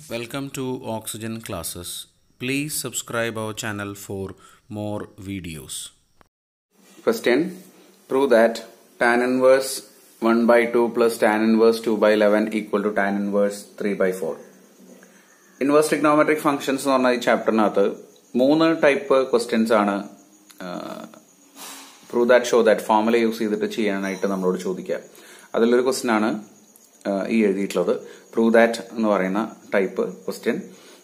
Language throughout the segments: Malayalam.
Welcome to Oxygen classes. Please subscribe our channel for more videos. Question Prove that tan inverse 1 by 2 plus tan inverse 2 by 11 equal to tan inverse 3 by 4. Inverse trigonometric functions എന്ന് പറഞ്ഞ ഈ ചാപ്റ്ററിനകത്ത് മൂന്ന് ടൈപ്പ് ക്വസ്റ്റ്യൻസ് ആണ് prove that show that formula use ചെയ്തിട്ട് ചെയ്യാനായിട്ട് നമ്മളോട് ചോദിക്കുക അതിലൊരു ക്വസ്റ്റ്യൻ ആണ് ഈ എഴുതിയിട്ടുള്ളത് പ്രൂവ് ദാറ്റ് എന്ന് പറയുന്ന ടൈപ്പ് ക്വസ്റ്റ്യൻ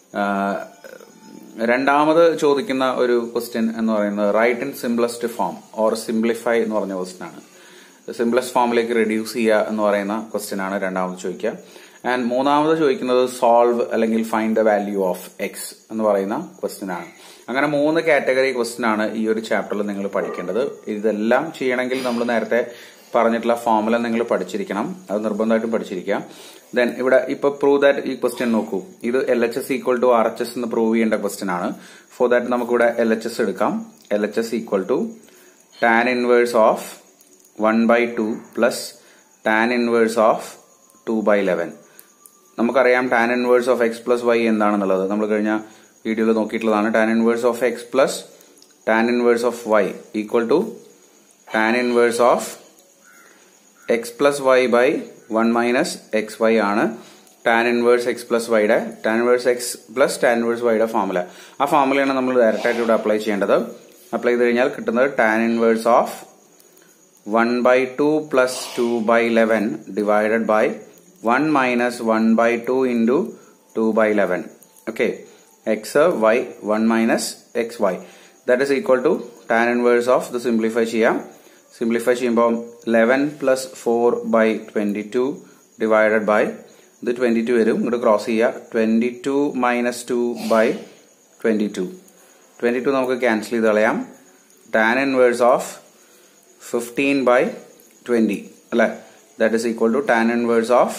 രണ്ടാമത് ചോദിക്കുന്ന ഒരു ക്വസ്റ്റ്യൻ എന്ന് പറയുന്നത് write in simplest form or simplify എന്ന് പറഞ്ഞ ക്വസ്റ്റ്യൻ ആണ് സിംപ്ലസ്റ്റ് ഫോമിലേക്ക് റെഡ്യൂസ് ചെയ്യുക എന്ന് പറയുന്ന ക്വസ്റ്റ്യൻ ആണ് രണ്ടാമത് ചോദിക്കുക ആൻഡ് മൂന്നാമത് ചോദിക്കുന്നത് സോൾവ് അല്ലെങ്കിൽ find the value of X എന്ന് പറയുന്ന ക്വസ്റ്റ്യൻ ആണ് അങ്ങനെ മൂന്ന് കാറ്റഗറി ക്വസ്റ്റ്യൻ ആണ് ഈ ഒരു ചാപ്റ്ററിൽ നിങ്ങൾ പഠിക്കേണ്ടത് ഇതെല്ലാം ചെയ്യണമെങ്കിൽ നമ്മൾ നേരത്തെ പറഞ്ഞിട്ടുള്ള ഫോമുല നിങ്ങൾ പഠിച്ചിരിക്കണം അത് നിർബന്ധമായിട്ടും പഠിച്ചിരിക്കാം ദെൻ ഇവിടെ ഇപ്പൊ പ്രൂവ് ദാറ്റ് ഈ ക്വസ്റ്റ്യൻ നോക്കൂ ഇത് L H S equal to R H S എന്ന് പ്രൂവ് ചെയ്യേണ്ട ക്വസ്റ്റ്യൻ ആണ് ഫോർ ദാറ്റ് നമുക്കിവിടെ എൽ എച്ച് എസ് എടുക്കാം L H S equal to tan inverse of one by two plus tan inverse of two by eleven നമുക്കറിയാം tan inverse of X plus Y എന്താണെന്നുള്ളത് നമ്മൾ കഴിഞ്ഞ വീഡിയോയിൽ നോക്കിയിട്ടുള്ളതാണ് tan inverse of X plus tan inverse of Y equal to tan inverse of X plus Y by one minus X Y ആണ് ടാൻ ഇൻവേഴ്സ് എക്സ് പ്ലസ് വൈയുടെ tan inverse X plus tan inverse വൈയുടെ ഫോമുല ആ ഫോമുലയാണ് നമ്മൾ ഡയറക്റ്റ് ആയിട്ട് ഇവിടെ അപ്ലൈ ചെയ്യേണ്ടത് അപ്ലൈ ചെയ്ത് കഴിഞ്ഞാൽ കിട്ടുന്നത് tan inverse of one by two plus two by eleven divided by one minus one by two into two by eleven okay X Y one minus X Y that is equal to tan inverse of ഇത് സിംപ്ലിഫൈ ചെയ്യാം സിംപ്ലിഫൈ ചെയ്യുമ്പോൾ eleven plus four by twenty two divided by ഇത് ട്വന്റി ടു വരും ഇങ്ങോട്ട് ക്രോസ് ചെയ്യുക twenty two minus two by twenty two twenty two നമുക്ക് ക്യാൻസൽ ചെയ്ത് കളയാം tan inverse of fifteen by twenty അല്ലെ that is equal to tan inverse of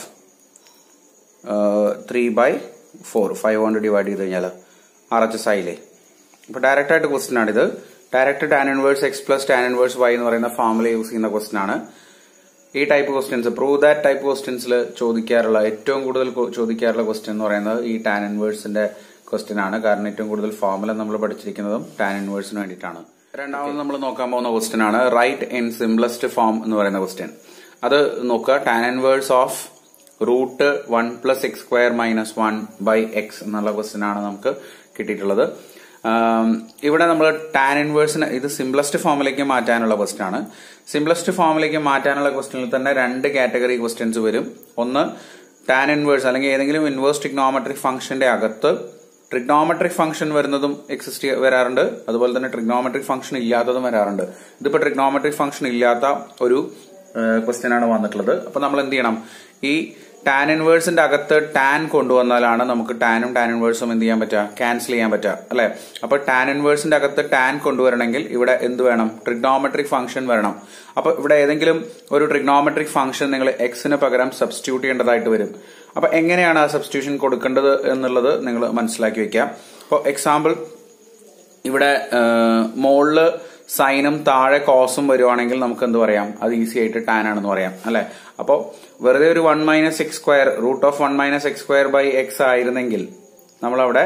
three by four five കൊണ്ട് ഡിവൈഡ് ചെയ്ത് കഴിഞ്ഞാൽ ആർ എച്ച് എസ് ആയില്ലേ അപ്പൊ ഡയറക്റ്റ് ആയിട്ട് ക്വസ്റ്റ്യൻ ആണിത് direct tan inverse X plus tan inverse Y എന്ന് പറയുന്ന ഫോമുല യൂസ് ചെയ്യുന്ന ക്വസ്റ്റ്യൻ ആണ് ഈ type questions prove that type ക്വസ്റ്റ്യൻസിൽ ചോദിക്കാറുള്ള ഏറ്റവും കൂടുതൽ ചോദിക്കാറുള്ള ക്വസ്റ്റ്യൻ എന്ന് പറയുന്നത് ഈ ടാൻ ഇൻവേഴ്സിന്റെ ക്വസ്റ്റ്യൻ ആണ് കാരണം ഏറ്റവും കൂടുതൽ ഫോമുല നമ്മൾ പഠിച്ചിരിക്കുന്നതും ടാൻ ഇൻവേഴ്സിന് വേണ്ടിയിട്ടാണ് രണ്ടാമത് നമ്മൾ നോക്കാൻ പോകുന്ന ക്വസ്റ്റ്യൻ ആണ് റൈറ്റ് ഇൻ സിംപ്ലസ്റ്റ് ഫോം എന്ന് പറയുന്ന ക്വസ്റ്റ്യൻ അത് നോക്കുക tan inverse of root one plus X square minus one by X എന്നുള്ള ക്വസ്റ്റ്യൻ ആണ് നമുക്ക് കിട്ടിയിട്ടുള്ളത് ഇവിടെ നമ്മൾ ടാൻ ഇൻവേഴ്സിന് ഇത് സിംപ്ലസ്റ്റ് ഫോമിലേക്ക് മാറ്റാനുള്ള ക്വസ്റ്റ്യൻ ആണ് സിംപ്ലസ്റ്റ് ഫോമിലേക്ക് മാറ്റാനുള്ള ക്വസ്റ്റ്യനിൽ തന്നെ രണ്ട് കാറ്റഗറി ക്വസ്റ്റ്യൻസ് വരും ഒന്ന് ടാൻ ഇൻവേഴ്സ് അല്ലെങ്കിൽ ഏതെങ്കിലും ഇൻവേഴ്സ് ട്രിഗ്നോമെട്രിക് ഫംഗ്ഷന്റെ അകത്ത് ട്രിഗ്നോമെട്രിക് ഫംഗ്ഷൻ വരുന്നതും എക്സിസ്റ്റ് വരാറുണ്ട് അതുപോലെ തന്നെ ട്രിഗ്നോമെട്രിക് ഫംഗ്ഷൻ ഇല്ലാത്തതും വരാറുണ്ട് ഇതിപ്പോ ട്രിഗ്നോമെട്രിക് ഫംഗ്ഷൻ ഇല്ലാത്ത ഒരു ക്വസ്റ്റ്യൻ ആണ് വന്നിട്ടുള്ളത് അപ്പൊ നമ്മൾ എന്ത് ചെയ്യണം ഈ ടാൻ ഇൻവേഴ്സിന്റെ അകത്ത് ടാൻ കൊണ്ടുവന്നാലാണ് നമുക്ക് ടാനും ടാൻ ഇൻവേഴ്സും എന്ത് ചെയ്യാൻ പറ്റുക ക്യാൻസൽ ചെയ്യാൻ പറ്റുക അല്ലെ അപ്പൊ ടാൻ ഇൻവേഴ്സിന്റെ അകത്ത് ടാൻ കൊണ്ടുവരണമെങ്കിൽ ഇവിടെ എന്ത് വേണം ട്രിഗ്നോമെട്രിക് ഫംഗ്ഷൻ വരണം അപ്പൊ ഇവിടെ ഏതെങ്കിലും ഒരു ട്രിഗ്നോമെട്രിക് ഫംഗ്ഷൻ നിങ്ങൾ എക്സിന് പകരം സബ്സ്റ്റിറ്റ്യൂട്ട് ചെയ്യേണ്ടതായിട്ട് വരും അപ്പൊ എങ്ങനെയാണ് ആ സബ്സ്റ്റിറ്റ്യൂഷൻ കൊടുക്കേണ്ടത് എന്നുള്ളത് നിങ്ങൾ മനസ്സിലാക്കി വെക്കാം അപ്പോൾ എക്സാമ്പിൾ ഇവിടെ മോളില് സൈനും താഴെ കോസും വരുവാണെങ്കിൽ നമുക്ക് എന്ത് പറയാം അത് ഈസി ആയിട്ട് ടാൻ ആണെന്ന് പറയാം അല്ലെ അപ്പോ വെറുതെ ഒരു one minus X square root of one minus X square by X ആയിരുന്നെങ്കിൽ നമ്മളവിടെ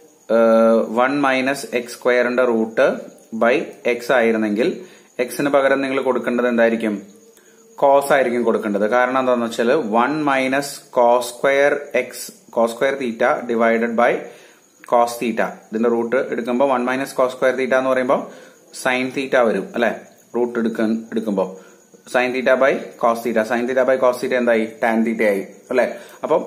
വൺ മൈനസ് എക്സ് സ്ക്വയറിന്റെ റൂട്ട് ബൈ എക്സ് ആയിരുന്നെങ്കിൽ എക്സിന് പകരം നിങ്ങൾ കൊടുക്കേണ്ടത് എന്തായിരിക്കും കോസ് ആയിരിക്കും കൊടുക്കേണ്ടത് കാരണം എന്താണെന്ന് വെച്ചാൽ one minus cos square X cos square theta divided by cos theta ഇതിന്റെ റൂട്ട് എടുക്കുമ്പോൾ one minus cos square theta എന്ന് പറയുമ്പോൾ സൈൻ തീറ്റ വരും അല്ലെ റൂട്ട് എടുക്കാൻ എടുക്കുമ്പോൾ sine theta by cos theta sine theta by cos theta എന്തായി ടാൻ തീറ്റ ആയി അല്ലെ അപ്പം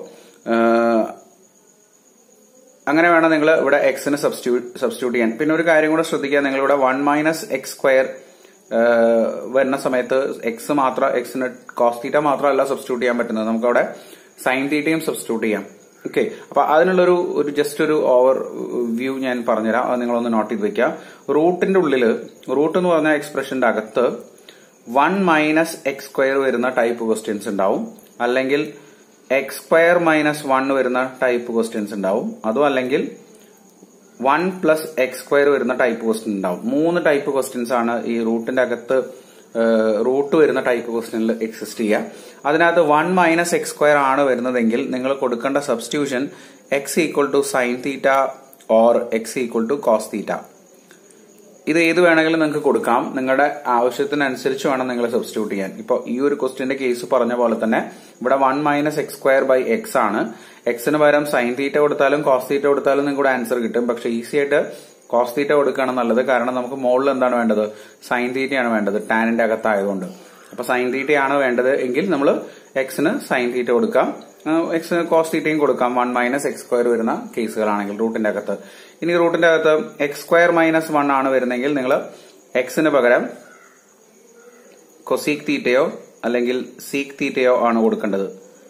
അങ്ങനെ വേണം നിങ്ങൾ ഇവിടെ എക്സിന് സബ്സ്റ്റിറ്റ്യൂട്ട് സബ്സ്റ്റിറ്റ്യൂട്ട് ചെയ്യാൻ പിന്നെ ഒരു കാര്യം കൂടെ ശ്രദ്ധിക്കുക നിങ്ങൾ ഇവിടെ വൺ മൈനസ് എക്സ് സ്ക്വയർ വരുന്ന സമയത്ത് എക്സ് മാത്രം എക്സിന് കോസ് തീറ്റ മാത്രമല്ല സബ്സ്റ്റിറ്റ്യൂട്ട് ചെയ്യാൻ പറ്റുന്നത് നമുക്ക് അവിടെ സൈൻ തീറ്റയും സബ്സ്റ്റിറ്റ്യൂട്ട് ചെയ്യാം ഓക്കെ അപ്പൊ അതിനുള്ളൊരു ഒരു ജസ്റ്റ് ഒരു ഓവർ വ്യൂ ഞാൻ പറഞ്ഞുതരാം അത് നിങ്ങളൊന്ന് നോട്ട് ചെയ്ത് വെക്കുക റൂട്ടിന്റെ ഉള്ളിൽ റൂട്ട് എന്ന് പറഞ്ഞ എക്സ്പ്രഷന്റെ അകത്ത് വൺ മൈനസ് എക്സ് സ്ക്വയർ വരുന്ന ടൈപ്പ് ക്വസ്റ്റ്യൻസ് ഉണ്ടാവും അല്ലെങ്കിൽ എക്സ് സ്ക്വയർ മൈനസ് വൺ വരുന്ന ടൈപ്പ് ക്വസ്റ്റ്യൻസ് ഉണ്ടാവും അതും അല്ലെങ്കിൽ വൺ പ്ലസ് എക്സ് സ്ക്വയർ വരുന്ന ടൈപ്പ് ക്വസ്റ്റ്യൻ ഉണ്ടാവും മൂന്ന് ടൈപ്പ് ക്വസ്റ്റ്യൻസ് ആണ് ഈ റൂട്ടിന്റെ അകത്ത് റൂട്ട് വരുന്ന ടൈപ്പ് ക്വസ്റ്റ്യനിൽ എക്സിസ്റ്റ് ചെയ്യുക അതിനകത്ത് വൺ മൈനസ് എക്സ് സ്ക്വയർ ആണ് വരുന്നതെങ്കിൽ നിങ്ങൾ കൊടുക്കേണ്ട substitution X equal to sine theta or X equal to cos theta ഇത് ഏത് വേണമെങ്കിലും നിങ്ങൾക്ക് കൊടുക്കാം നിങ്ങളുടെ ആവശ്യത്തിനനുസരിച്ച് വേണം നിങ്ങൾ സബ്സ്റ്റിറ്റ്യൂട്ട് ചെയ്യാൻ ഇപ്പോൾ ഈ ഒരു ക്വസ്റ്റിന്റെ കേസ് പറഞ്ഞ പോലെ തന്നെ ഇവിടെ one minus X square by X ആണ് എക്സിന് പകരം സൈൻ തീറ്റ കൊടുത്താലും കോസ് തീറ്റ കൊടുത്താലും നിങ്ങൾക്ക് ആൻസർ കിട്ടും പക്ഷെ ഈസി ആയിട്ട് കോസ് തീറ്റ കൊടുക്കുകയാണ് നല്ലത് കാരണം നമുക്ക് മുകളിൽ എന്താണ് വേണ്ടത് സൈൻ തീറ്റയാണ് വേണ്ടത് ടാനിന്റെ അകത്തായതുകൊണ്ട് അപ്പൊ സൈൻ തീറ്റയാണ് വേണ്ടത് എങ്കിൽ നമ്മൾ എക്സിന് സൈൻ തീറ്റ കൊടുക്കാം എക്സിന് കോസ് തീറ്റയും കൊടുക്കാം വൺ മൈനസ് എക്സ് സ്ക്വയർ വരുന്ന കേസുകളാണെങ്കിൽ റൂട്ടിന്റെ അകത്ത് ഇനി റൂട്ടിന്റെ അകത്ത് എക്സ് സ്ക്വയർ മൈനസ് വൺ ആണ് വരുന്നെങ്കിൽ നിങ്ങൾ എക്സിന് പകരം കൊസീക് തീറ്റയോ അല്ലെങ്കിൽ സീക് തീറ്റയോ ആണ് കൊടുക്കേണ്ടത്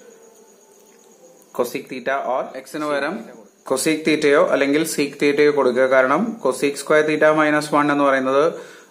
കൊസീക് തീറ്റ ഓർ എക്സിന് പകരം കൊസീക് തീറ്റയോ അല്ലെങ്കിൽ സീക് തീറ്റയോ കൊടുക്കുക കാരണം cosec square theta minus one എന്ന് പറയുന്നത്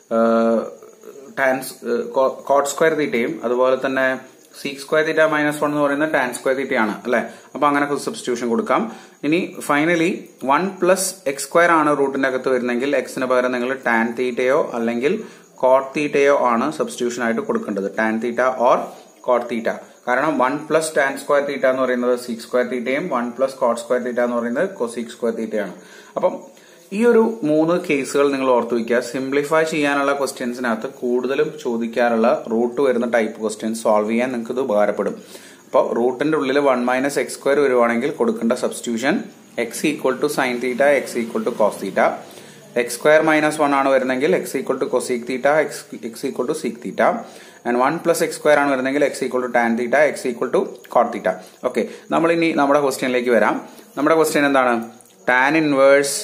ടാൻ കോട്ട് സ്ക്വയർ തീറ്റയും അതുപോലെ തന്നെ sec square theta minus one എന്ന് പറയുന്നത് ടാൻ സ്ക്വയർ തീറ്റയാണ് അല്ലെ അപ്പൊ അങ്ങനെ സബ്സ്റ്റിറ്റ്യൂഷൻ കൊടുക്കാം ഇനി finally one plus X square ആണ് റൂട്ടിന്റെ അകത്ത് വരുന്നെങ്കിൽ എക്സിന് പകരം നിങ്ങൾ ടാൻ തീറ്റയോ അല്ലെങ്കിൽ കോട്ട് തീറ്റയോ ആണ് സബ്സ്റ്റിറ്റ്യൂഷൻ ആയിട്ട് കൊടുക്കേണ്ടത് tan theta or cot theta കാരണം one plus tan square theta എന്ന് പറയുന്നത് സിക്സ് സ്ക്വയർ തീറ്റയും one plus cot square theta എന്ന് പറയുന്നത് കൊസിക് സ്ക്വയർ തീറ്റയാണ് അപ്പം ഈ ഒരു മൂന്ന് കേസുകൾ നിങ്ങൾ ഓർത്തു വയ്ക്കുക സിംപ്ലിഫൈ ചെയ്യാനുള്ള ക്വസ്റ്റ്യൻസിനകത്ത് കൂടുതലും ചോദിക്കാറുള്ള റൂട്ട് വരുന്ന ടൈപ്പ് ക്വസ്റ്റ്യൻസ് സോൾവ് ചെയ്യാൻ നിങ്ങൾക്ക് ഇത് ഉപകാരപ്പെടും അപ്പോൾ റൂട്ടിന്റെ ഉള്ളിൽ വൺ മൈനസ് എക്സ് സ്ക്വയർ വരുവാണെങ്കിൽ കൊടുക്കേണ്ട substitution X equal to sine theta X equal to cos theta X square minus one ആണ് വരുന്നെങ്കിൽ X equal to cosec theta X equal to sec theta and one plus X square ആണ് വരുന്നെങ്കിൽ X equal to tan theta X equal to cot theta okay നമ്മൾ ഇനി നമ്മുടെ ക്വസ്റ്റ്യനിലേക്ക് വരാം നമ്മുടെ ക്വസ്റ്റ്യൻ എന്താണ് tan inverse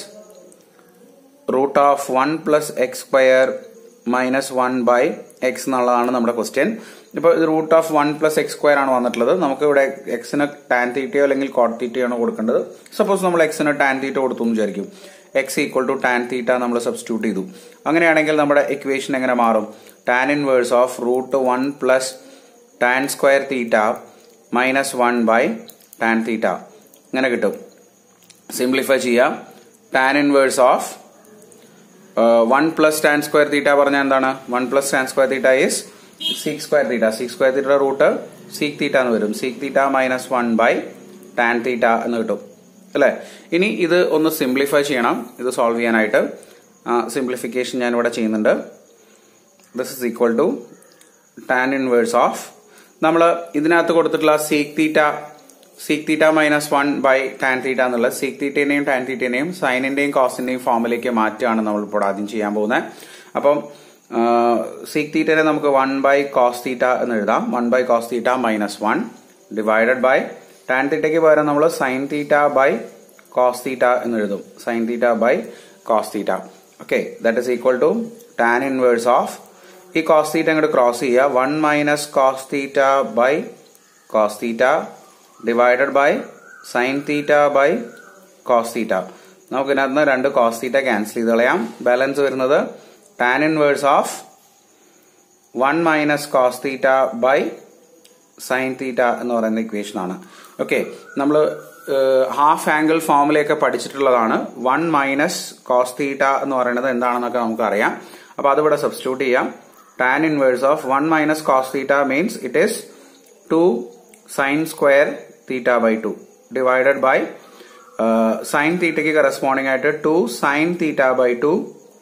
root of one plus X square minus one by X എന്നുള്ളതാണ് നമ്മുടെ ക്വസ്റ്റ്യൻ ഇപ്പോൾ ഇത് root of one plus X square ആണ് വന്നിട്ടുള്ളത് നമുക്ക് ഇവിടെ എക്സിന് ടാൻ തീറ്റയോ അല്ലെങ്കിൽ കോട്ട് തീറ്റയോ ആണ് കൊടുക്കേണ്ടത് സപ്പോസ് നമ്മൾ എക്സിന് ടാൻ തീറ്റ കൊടുത്തു എന്ന് വിചാരിക്കും x equal to tan theta നമ്മൾ സബ്സ്റ്റിറ്റ്യൂട്ട് ചെയ്തു അങ്ങനെയാണെങ്കിൽ നമ്മുടെ ഇക്വേഷൻ എങ്ങനെ മാറും tan inverse of root one plus tan square theta minus one by tan theta ഇങ്ങനെ കിട്ടും സിംപ്ലിഫൈ ചെയ്യാം tan inverse of one plus tan square theta പറഞ്ഞാൽ എന്താണ് one plus tan square theta is sec square theta sec square theta root sec theta എന്ന് വരും sec theta minus one by tan theta എന്ന് കിട്ടും അല്ലെ ഇനി ഇത് ഒന്ന് സിംപ്ലിഫൈ ചെയ്യണം ഇത് സോൾവ് ചെയ്യാനായിട്ട് സിംപ്ലിഫിക്കേഷൻ ഞാൻ ഇവിടെ ചെയ്യുന്നുണ്ട് this is equal to tan inverse of നമ്മൾ ഇതിനകത്ത് കൊടുത്തിട്ടുള്ള sec theta sec theta minus one by tan theta എന്നുള്ളത് സീക് തീറ്റേനെയും ടാൻ തീറ്റേനെയും സൈനിന്റെയും കോസിന്റെയും ഫോമിലേക്ക് മാറ്റുകയാണ് നമ്മൾ ഇപ്പോൾ ആദ്യം ചെയ്യാൻ പോകുന്നത് അപ്പം സീക് തീറ്റനെ നമുക്ക് വൺ ബൈ കോസ് തീറ്റ എന്ന് എഴുതാം one by cos theta minus one divided by tan തീറ്റയ്ക്ക് പകരം നമ്മൾ sine theta by cos theta എന്ന് എഴുതും sine theta by cos theta okay that is equal to tan inverse of ഈ കോസ് തീറ്റ അങ്ങോട്ട് ക്രോസ് ചെയ്യുക one minus cos theta by cos theta divided by sine theta by cos theta നമുക്ക് ഇതിനകത്ത് രണ്ട് കോസ് തീറ്റ ക്യാൻസൽ ചെയ്ത് കളയാം ബാലൻസ് വരുന്നത് tan inverse of one minus cos theta by sine theta എന്ന് പറയുന്ന ഇക്വേഷൻ ആണ് ഓക്കെ നമ്മൾ ഹാഫ് ആംഗിൾ ഫോമിലൊക്കെ പഠിച്ചിട്ടുള്ളതാണ് വൺ മൈനസ് കോസ് തീറ്റ എന്ന് പറയുന്നത് എന്താണെന്നൊക്കെ നമുക്ക് അറിയാം അപ്പൊ അതിവിടെ സബ്സ്റ്റിറ്റ്യൂട്ട് ചെയ്യാം tan inverse of one minus cos theta means it is two sine square theta by two divided by sine തീറ്റയ്ക്ക് കറസ്പോണ്ടിങ് ആയിട്ട് two sine theta by two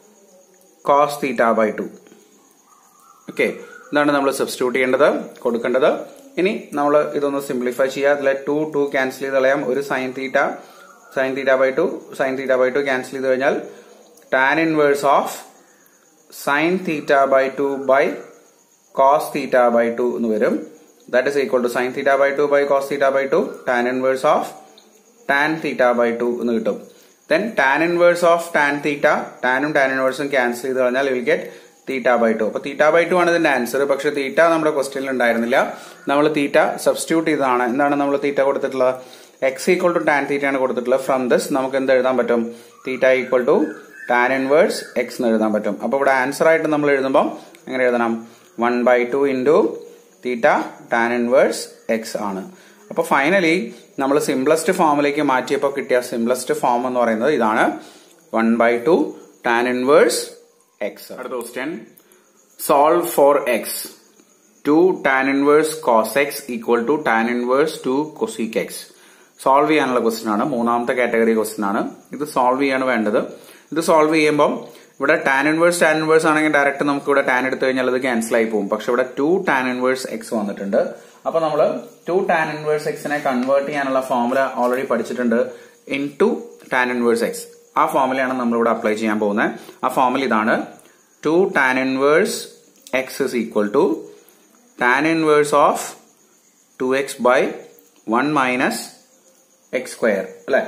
cos theta by two okay ഇതാണ് നമ്മൾ സബ്സ്റ്റിറ്റ്യൂട്ട് ചെയ്യേണ്ടത് കൊടുക്കേണ്ടത് ഇനി നമ്മൾ ഇതൊന്ന് സിംപ്ലിഫൈ ചെയ്യുക അതിലെ ടു ടു ക്യാൻസൽ ചെയ്ത് കളയാം ഒരു sine theta sine theta by two sine theta by two cancel ചെയ്ത് കഴിഞ്ഞാൽ tan inverse of sine theta by two by cos theta by two എന്ന് വരും that is equal to sine theta by two by cos theta by two tan inverse of tan theta by two എന്ന് കിട്ടും then tan inverse of tan theta ടാനും ടാൻ ഇൻവേഴ്സും ക്യാൻസൽ ചെയ്ത് കഴിഞ്ഞാൽ will get theta by to അപ്പൊ തീറ്റ ബൈ ടു ആണ് ഇതിന്റെ ആൻസർ പക്ഷെ തീറ്റ നമ്മുടെ ക്വസ്റ്റ്യനിൽ ഉണ്ടായിരുന്നില്ല നമ്മൾ തീറ്റ സബ്സ്റ്റിറ്റ്യൂട്ട് ചെയ്തതാണ് എന്താണ് നമ്മൾ തീറ്റ കൊടുത്തിട്ടുള്ളത് x equal to tan theta ആണ് കൊടുത്തിട്ടുള്ളത് ഫ്രം ദിസ് നമുക്ക് എന്ത് എഴുതാൻ പറ്റും theta equal to tan inverse x എന്ന് എഴുതാൻ പറ്റും അപ്പൊ ഇവിടെ ആൻസർ ആയിട്ട് നമ്മൾ എഴുതുമ്പോൾ എങ്ങനെ എഴുതണം one by two into theta tan inverse x ആണ് അപ്പൊ ഫൈനലി നമ്മൾ സിംപ്ലസ്റ്റ് ഫോമിലേക്ക് മാറ്റിയപ്പോൾ കിട്ടിയ സിംപ്ലസ്റ്റ് ഫോം എന്ന് പറയുന്നത് ഇതാണ് one by two tan inverse x അടുത്ത question solve for x two tan inverse cos x equal to tan inverse two cosec x solve ചെയ്യാനുള്ള ക്വസ്റ്റ്യൻ ആണ് മൂന്നാമത്തെ കാറ്റഗറി ക്വസ്റ്റ്യൻ ആണ് ഇത് സോൾവ് ചെയ്യാണ് വേണ്ടത് ഇത് സോൾവ് ചെയ്യുമ്പോൾ ഇവിടെ ടാൻ ഇൻവേഴ്സ് ടാൻ ഇൻവേഴ്സ് ആണെങ്കിൽ ഡയറക്റ്റ് നമുക്ക് ഇവിടെ ടാൻ എടുത്തു കഴിഞ്ഞാൽ അത് ക്യാൻസൽ ആയി പോകും പക്ഷെ ഇവിടെ ടു ടാൻ ഇൻവേഴ്സ് എക്സ് വന്നിട്ടുണ്ട് അപ്പൊ നമ്മൾ ടു ടാൻ ഇൻവേഴ്സ് എക്സിനെ കൺവേർട്ട് ചെയ്യാനുള്ള ഫോർമുല ഓൾറെഡി പഠിച്ചിട്ടുണ്ട് in two tan inverse x ആ ഫോർമുലയാണ് നമ്മൾ ഇവിടെ അപ്ലൈ ചെയ്യാൻ പോകുന്നത് ആ ഫോർമുല ഇതാണ് two tan inverse x is equal to tan inverse of two x by one minus X square അല്ലെ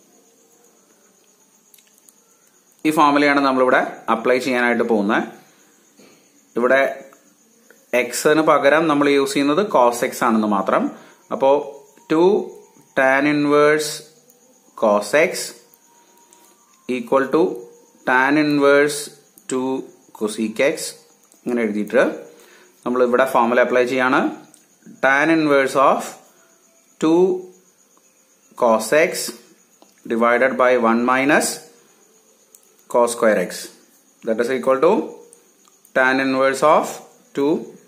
ഈ ഫോർമുലയാണ് നമ്മളിവിടെ അപ്ലൈ ചെയ്യാനായിട്ട് പോകുന്നത് ഇവിടെ എക്സിന് പകരം നമ്മൾ യൂസ് ചെയ്യുന്നത് കോസ് എക്സ് ആണെന്ന് മാത്രം അപ്പോ two tan inverse cos x equal to tan inverse two cosec x ഇങ്ങനെ എഴുതിയിട്ട് നമ്മൾ ഇവിടെ ഫോർമുല അപ്ലൈ ചെയ്യാണ് tan inverse of two cos x divided by 1 minus cos square x that is equal to tan inverse of 2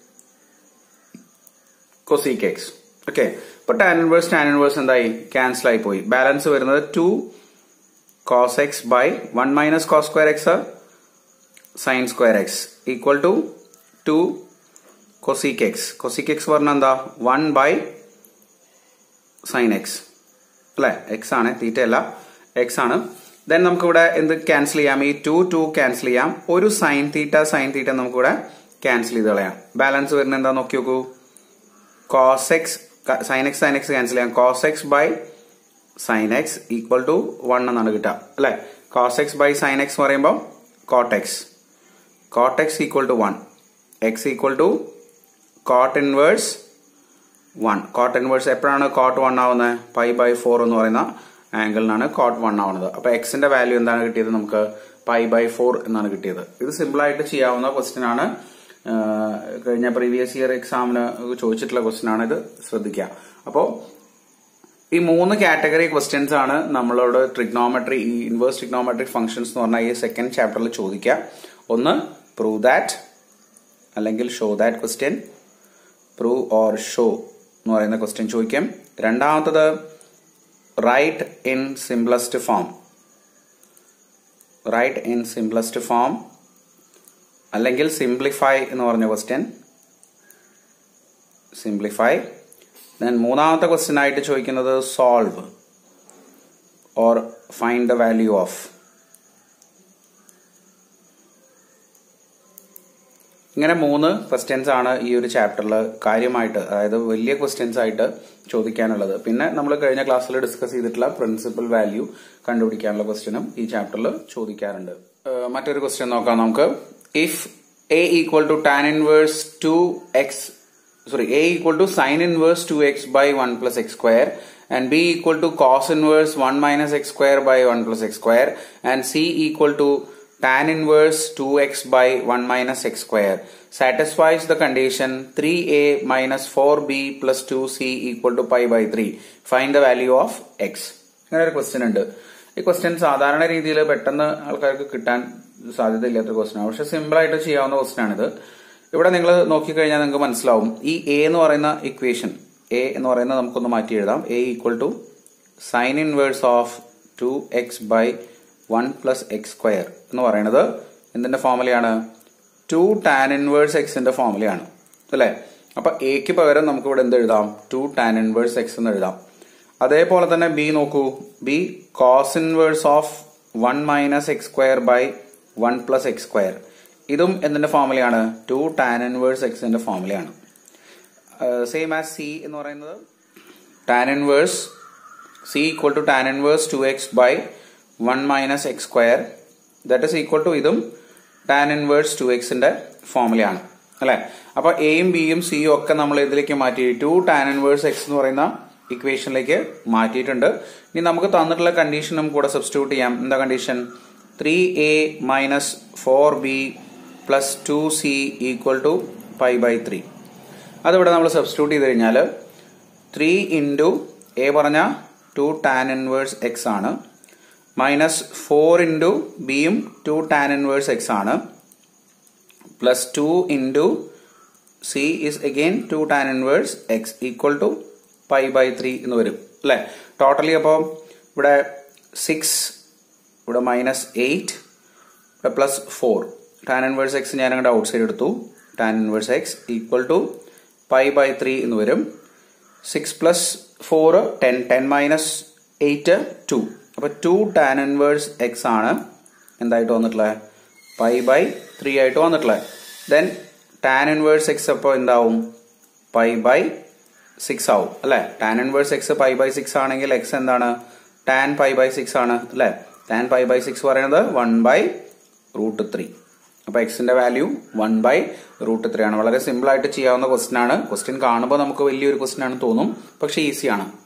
cosec x okay ഇപ്പൊ ടാൻ ഇൻവേഴ്സ് ടാൻ ഇൻവേഴ്സ് എന്തായി ക്യാൻസൽ ആയി പോയി ബാലൻസ് വരുന്നത് two cos x by one minus cos square x sine square x equal to two cosec x cosec x പറഞ്ഞ എന്താ വൺ ബൈ സൈൻ എക്സ് അല്ലെ എക്സ് ആണ് തീറ്റ അല്ല എക്സ് ആണ് ദെൻ നമുക്കിവിടെ എന്ത് ക്യാൻസൽ ചെയ്യാം ഈ ടു ടു ക്യാൻസൽ ചെയ്യാം ഒരു സൈൻ തീറ്റ സൈൻ തീറ്റ നമുക്കിവിടെ ക്യാൻസൽ ചെയ്ത് കളയാം ബാലൻസ് വരുന്നത് എന്താ നോക്കി നോക്കൂ cos x sine x sine x cancel ചെയ്യാം cos x by sine x equal to one എന്നാണ് കിട്ടുക അല്ലെ cos x by sine x പറയുമ്പോൾ cot x cot x equal to one x equal to cot inverse one cot inverse എപ്പോഴാണ് കോട്ട് വൺ ആവുന്നത് പൈ ബൈ ഫോർ എന്ന് പറയുന്ന ആംഗിളിനാണ് കോട്ട് വൺ ആവുന്നത് അപ്പൊ എക്സിന്റെ വാല്യൂ എന്താണ് കിട്ടിയത് നമുക്ക് പൈ ബൈ ഫോർ എന്നാണ് കിട്ടിയത് ഇത് സിമ്പിൾ ആയിട്ട് ചെയ്യാവുന്ന ക്വസ്റ്റ്യൻ ആണ് കഴിഞ്ഞ പ്രീവിയസ് ഇയർ എക്സാമിന് ചോദിച്ചിട്ടുള്ള ക്വസ്റ്റ്യൻ ആണ് ഇത് ശ്രദ്ധിക്കുക അപ്പോ ഈ മൂന്ന് കാറ്റഗറി ക്വസ്റ്റ്യൻസ് ആണ് നമ്മളോട് ട്രിഗ്നോമെട്രി ഈ ഇൻവേഴ്സ് ട്രിഗ്നോമെട്രിക് ഫംഗ്ഷൻസ് എന്ന് പറഞ്ഞാൽ ഈ സെക്കൻഡ് ചാപ്റ്ററിൽ ചോദിക്കുക ഒന്ന് പ്രൂവ് ദാറ്റ് അല്ലെങ്കിൽ show that question prove or show എന്ന് പറയുന്ന ക്വസ്റ്റ്യൻ ചോദിക്കും രണ്ടാമത്തത് write in simplest form write in simplest form അല്ലെങ്കിൽ സിംപ്ലിഫൈ എന്ന് പറഞ്ഞ ക്വസ്റ്റ്യൻ സിംപ്ലിഫൈ ദെൻ മൂന്നാമത്തെ ക്വസ്റ്റ്യൻ ആയിട്ട് ചോദിക്കുന്നത് solve or find the value of ഇങ്ങനെ മൂന്ന് ക്വസ്റ്റ്യൻസ് ആണ് ഈ ഒരു ചാപ്റ്ററിൽ കാര്യമായിട്ട് അതായത് വലിയ ക്വസ്റ്റ്യൻസ് ആയിട്ട് ചോദിക്കാനുള്ളത് പിന്നെ നമ്മൾ കഴിഞ്ഞ ക്ലാസ്സിൽ ഡിസ്കസ് ചെയ്തിട്ടുള്ള പ്രിൻസിപ്പൽ വാല്യൂ കണ്ടുപിടിക്കാനുള്ള ക്വസ്റ്റ്യനും ഈ ചാപ്റ്ററിൽ ചോദിക്കാറുണ്ട് മറ്റൊരു ക്വസ്റ്റ്യൻ നോക്കാം നമുക്ക് if a equal to tan inverse two x sorry a equal to sine inverse two x by one plus X square and b equal to cos inverse 1 minus x square by 1 plus x square and c equal to tan inverse 2x by 1 minus x square satisfies the condition 3a minus 4b plus 2c equal to pi by 3. Find the value of x. അങ്ങനെ ഒരു ക്വസ്റ്റ്യൻ ഉണ്ട് ഈ ക്വസ്റ്റ്യൻ സാധാരണ രീതിയിൽ പെട്ടെന്ന് ആൾക്കാർക്ക് കിട്ടാൻ സാധ്യതയില്ലാത്ത ക്വസ്റ്റ്യൻ ആണ് പക്ഷെ സിമ്പിൾ ആയിട്ട് ചെയ്യാവുന്ന ക്വസ്റ്റ്യൻ ആണിത് ഇവിടെ നിങ്ങൾ നോക്കിക്കഴിഞ്ഞാൽ നിങ്ങൾക്ക് മനസ്സിലാവും ഈ എ എന്ന് പറയുന്ന ഇക്വേഷൻ എ എന്ന് പറയുന്നത് നമുക്കൊന്ന് മാറ്റി എഴുതാം a equal to sine inverse of two x by one plus X square എന്ന് പറയുന്നത് എന്തിന്റെ ഫോർമുലയാണ് ടു ടാൻ ഇൻവേഴ്സ് എക്സിന്റെ ഫോർമുലയാണ് അല്ലെ അപ്പൊ എക്ക് പകരം നമുക്ക് ഇവിടെ എന്ത് എഴുതാം ടു ടാൻ ഇൻവേഴ്സ് എക്സ് എന്ന് എഴുതാം അതേപോലെ തന്നെ ബി നോക്കൂ b cos inverse of one minus X square by one plus X square ഇതും എന്തിന്റെ ഫോർമുലയാണ് ടു ടാൻ ഇൻവേഴ്സ് എക്സിന്റെ ഫോർമുലയാണ് സെയിം ആസ് സി എന്ന് പറയുന്നത് tan inverse c equal to tan inverse two x by one minus X square that is equal to ഇതും ടാൻ ഇൻവേഴ്സ് ടു എക്സിന്റെ ഫോർമുലയാണ് അല്ലെ അപ്പൊ എയും ബിയും സിയും ഒക്കെ നമ്മൾ ഇതിലേക്ക് മാറ്റി ടു ടാൻ ഇൻവേഴ്സ് എക്സ് എന്ന് പറയുന്ന ഇക്വേഷനിലേക്ക് മാറ്റിയിട്ടുണ്ട് ഇനി നമുക്ക് തന്നിട്ടുള്ള കണ്ടീഷനും കൂടെ സബ്സ്റ്റിറ്റ്യൂട്ട് ചെയ്യാം എന്താ condition three a minus four b plus two c equal to pi by three അതിവിടെ നമ്മൾ സബ്സ്റ്റിറ്റ്യൂട്ട് ചെയ്ത് കഴിഞ്ഞാൽ ത്രീ ഇൻറ്റു എ പറഞ്ഞ ടു ടാൻ ഇൻവേഴ്സ് എക്സ് ആണ് മൈനസ് ഫോർ ഇൻറ്റു ബിയും ടു ടാൻ ഇൻവേഴ്സ് എക്സ് ആണ് plus two into c is again two tan inverse x equal to pi by three എന്ന് വരും അല്ലെ ടോട്ടലി അപ്പോൾ ഇവിടെ സിക്സ് ഇവിടെ മൈനസ് എയ്റ്റ് ഇവിടെ plus four tan inverse x ഞാൻ അങ്ങോട്ട് ഔട്ട് സൈഡ് എടുത്തു tan inverse x equal to pi by three എന്ന് വരും six plus four ten ten minus eight two അപ്പൊ ടു ടാൻ ഇൻവേഴ്സ് എക്സ് ആണ് എന്തായിട്ട് വന്നിട്ടുള്ളത് പൈ ബൈ ത്രീ ആയിട്ട് വന്നിട്ടുള്ളത് ദെൻ ടാൻ ഇൻവേഴ്സ് എക്സ് അപ്പോൾ എന്താവും പൈ ബൈ സിക്സ് ആവും അല്ലെ tan inverse x pi by six ആണെങ്കിൽ എക്സ് എന്താണ് ടാൻ പൈ ബൈ സിക്സ് ആണ് അല്ലെ ടാൻ പൈ ബൈ സിക്സ് പറയുന്നത് വൺ ബൈ റൂട്ട് ത്രീ അപ്പൊ എക്സിന്റെ value one by root three ആണ് വളരെ സിമ്പിൾ ആയിട്ട് ചെയ്യാവുന്ന ക്വസ്റ്റ്യൻ ആണ് ക്വസ്റ്റ്യൻ കാണുമ്പോൾ നമുക്ക് വലിയൊരു ക്വസ്റ്റ്യൻ ആണ് തോന്നും പക്ഷെ ഈസിയാണ്